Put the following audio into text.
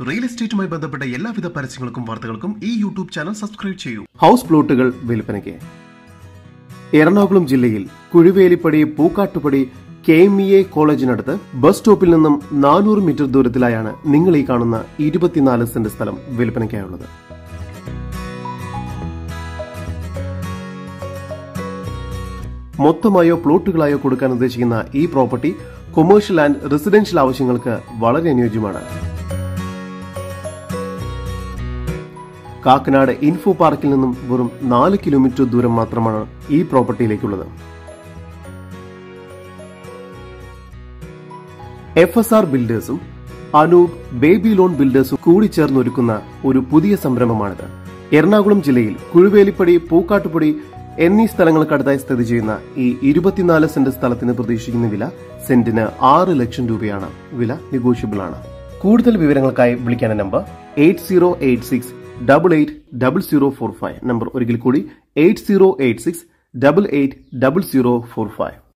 real എസ്റ്റേറ്റുമായി ബന്ധപ്പെട്ട എല്ലാവിധ പരസ്യങ്ങൾക്കും വാർത്തകൾക്കും ഈ യൂട്യൂബ് ചാനൽ സബ്സ്ക്രൈബ് ചെയ്യൂ ഹൗസ് പ്ലോട്ടുകൾ വിൽപ്പനയ്ക്ക് എറണാകുളം ജില്ലയിൽ Kuzhivelippady Pookkattupady K M E A കോളേജിനടുത്ത് ബസ് സ്റ്റോപ്പിൽ നിന്നും നാനൂറ് മീറ്റർ ദൂരത്തിലായാണ് നിങ്ങൾ ഈ കാണുന്ന ഇരുപത്തിനാല് സെന്റ് സ്ഥലം വിൽപ്പനയ്ക്കായുള്ളത് മൊത്തമായോ പ്ലോട്ടുകളായോ കൊടുക്കാൻ ഉദ്ദേശിക്കുന്ന ഈ പ്രോപ്പർട്ടി കൊമേഴ്ഷ്യൽ ആൻഡ് റെസിഡൻഷ്യൽ ആവശ്യങ്ങൾക്ക് വളരെ അനുയോജ്യമാണ് കാക്കനാട് ഇൻഫോ പാർക്കിൽ നിന്നും വെറും നാല് കിലോമീറ്റർ ദൂരം മാത്രമാണ് ഈ പ്രോപ്പർട്ടിയിലേക്കുള്ളത് എഫ് എസ് ആർ ബിൽഡേഴ്സും അനൂപ് ബേബി ലോൺ ബിൽഡേഴ്സും കൂടി ചേർന്നൊരുക്കുന്ന ഒരു പുതിയ സംരംഭമാണിത് എറണാകുളം ജില്ലയിൽ കുഴുവേലിപ്പടി പൂക്കാട്ടുപടി എന്നീ സ്ഥലങ്ങൾക്കടുത്തായി സ്ഥിതി ചെയ്യുന്ന ഈ ഇരുപത്തിനാല് സെന്റ് സ്ഥലത്തിന് പ്രതീക്ഷിക്കുന്ന വില സെന്റിന് ആറ് ലക്ഷം രൂപയാണ് വില നെഗോഷ്യബിൾ ആണ് കൂടുതൽ വിവരങ്ങൾക്കായി വിളിക്കേണ്ട number eight zero eight six double eight double zero four five number ഒരിക്കൽ കൂടി eight zero eight six double eight double zero four five